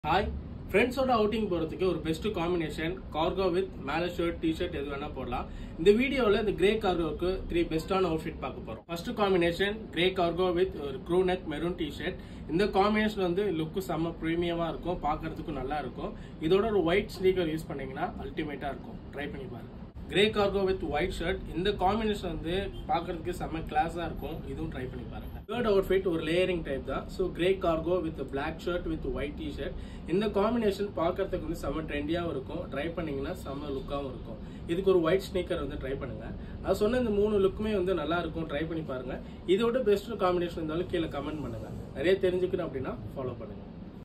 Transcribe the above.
hi ஃப்ரெண்ட்ஸோட outing போகிறதுக்கு ஒரு பெஸ்ட் காம்பினேஷன் கார்கோ வித் மேலே ஷர்ட் டிஷர்ட் எது வேணால் போடலாம் இந்த வீடியோவில் இந்த கிரே கார்கோவுக்கு த்ரீ பெஸ்ட்டான அவுட்ஃபிட் பார்க்க போகிறோம் first combination grey cargo with ஒரு க்ரூ நெக் மெரூன் டிஷர்ட் இந்த காம்பினேஷன் வந்து லுக்கு செம்ம ப்ரீமியமாக இருக்கும் பார்க்கறதுக்கும் நல்லா இருக்கும் இதோட ஒரு ஒயிட் ஸ்னீக்கர் யூஸ் பண்ணீங்கன்னா அல்டிமேட்டாக இருக்கும் ட்ரை பண்ணி பாருங்க grey cargo with white shirt இந்த காம்பினேஷன் வந்து பார்க்கறதுக்கு செம்ம கிளாஸாக இருக்கும் இதுவும் ட்ரை பண்ணி பாருங்க தேர்ட் அவுட்ஃபிட் ஒரு லேயரிங் டைப் தான் so grey cargo with black shirt with white T shirt இந்த காம்பினேஷன் பார்க்கறதுக்கு வந்து செம்ம ட்ரெண்டியாகவும் இருக்கும் ட்ரை பண்ணீங்கன்னா செம்ம லுக்காகவும் இருக்கும் இதுக்கு ஒரு ஒயிட் ஸ்னீக்கர் வந்து ட்ரை பண்ணுங்க அது சொன்ன இந்த மூணு லுக்குமே வந்து நல்லா இருக்கும் ட்ரை பண்ணி பாருங்க இதோட பெஸ்ட் காம்பினேஷன் இருந்தாலும் கீழே கமெண்ட் பண்ணுங்க நிறைய தெரிஞ்சுக்கணும் அப்படின்னா ஃபாலோ பண்ணுங்க